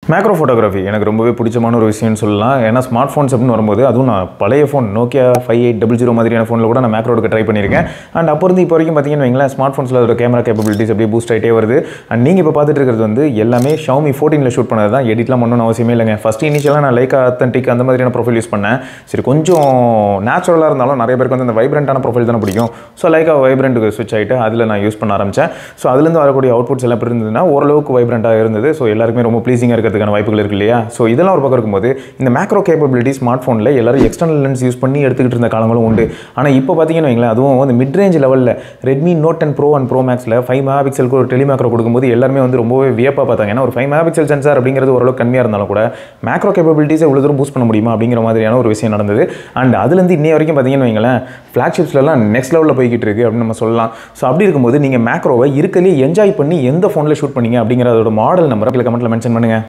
macro photography எனக்கு ரொம்பவே பிடிச்சமான ஒரு விஷயம்னு சொல்லலாம் ஏன்னா ஸ்மார்ட் ஃபோன்ஸ் அப்படின்னு வரும்போது அதுவும் நான் பழைய phone Nokia five eight double zero மாதிரியான ஃபோனில் கூட நான் மேக்ரோ எடுக்க ட்ரை பண்ணியிருக்கேன் அண்ட் அப்போ இருந்து இப்போ வரைக்கும் பார்த்தீங்கன்னு வைங்களேன் ஸ்மார்ட் ஃபோன்ஸில் அதோட கேமரா கேப்பபிலிட்டிஸ் அப்படியே பூஸ்ட் ஆகிட்டே வருது அண்ட் நீங்கள் இப்போ பார்த்துட்டு இருக்கிறது வந்து எல்லாமே ஷவுமி ஃபோர்டீனில் ஷூட் பண்ணது தான் எடிட்லாம் பண்ணணும்னு அவசியமே இல்லைங்க ஃபஸ்ட் இனிஷியலாக நான் லைக் அத்தன்டிக் அந்த மாதிரியான ப்ரொஃபைல் யூஸ் பண்ணேன் சரி கொஞ்சம் நேச்சுரலாக இருந்தாலும் நிறைய பேருக்கு வந்து அந்த வைப்ரண்ட்டான ப்ரொஃபைல் தானே பிடிக்கும் ஸோ லைக்கா வைப்ரண்ட்டுக்கு ஸ்விட்ச் ஆகிட்டு அதில் நான் யூஸ் பண்ண ஆரம்பித்தேன் ஸோ அதுலேருந்து வரக்கூடிய அவுட்புட்ஸ் எல்லாம் எப்படி இருந்ததுன்னா ஓரளவுக்கு வைப்ரண்ட்டாக இருந்தது ஸோ எல்லாருக்குமே ரொம்ப ப்ளீசிங்காக இருக்கிறதுக்கான வாய்ப்புகள் இருக்கு இல்லையா ஸோ இதெல்லாம் ஒரு பக்கம் இருக்கும்போது இந்த மேக்ரோ கேப்பபிலிட்டி ஸ்மார்ட் ஃபோனில் எல்லாரும் எக்ஸ்டர்னல் லென்ஸ் யூஸ் பண்ணி எடுத்துக்கிட்டு இருந்த காலங்களும் உண்டு ஆனால் இப்போ பார்த்தீங்கன்னு வைங்களேன் அதுவும் வந்து மிட் ரேஞ்ச் லெவலில் Redmi Note ten pro and pro மேக்ஸில் ஃபைவ் மெகா பிக்சலுக்கு ஒரு டெலிமேக்ரோ கொடுக்கும்போது எல்லாருமே வந்து ரொம்பவே வியப்பாக பார்த்தாங்க ஏன்னா ஒரு ஃபைவ் மெகா பிக்சல் சென்சார் அப்படிங்கிறது ஓரளவுக்கு கம்மியாக இருந்தாலும் கூட மேக்ரோ கேப்பபிலிட்டிஸை இவ்வளோ தூரம் பூஸ்ட் பண்ண முடியுமா அப்படிங்கிற மாதிரியான ஒரு விஷயம் நடந்தது அண்ட் அதுலேருந்து இன்னைய வரைக்கும் பார்த்தீங்கன்னு வைங்களேன் ஃப்ளாக்ஷிப்ஸ்லாம் நெக்ஸ்ட் லெவலில் போய்கிட்டு இருக்கு அப்படின்னு நம்ம சொல்லலாம் ஸோ அப்படி இருக்கும்போது நீங்கள் மேக்ரோவை இருக்கலே என்ஜாய் பண்ணி எந்த ஃபோனில் ஷூட் பண்ணீங்க அப்படிங்கிற அதோட மாடல் நம்பரை கமெண்ட்டில் மென்ஷன் பண்ணுங்கள்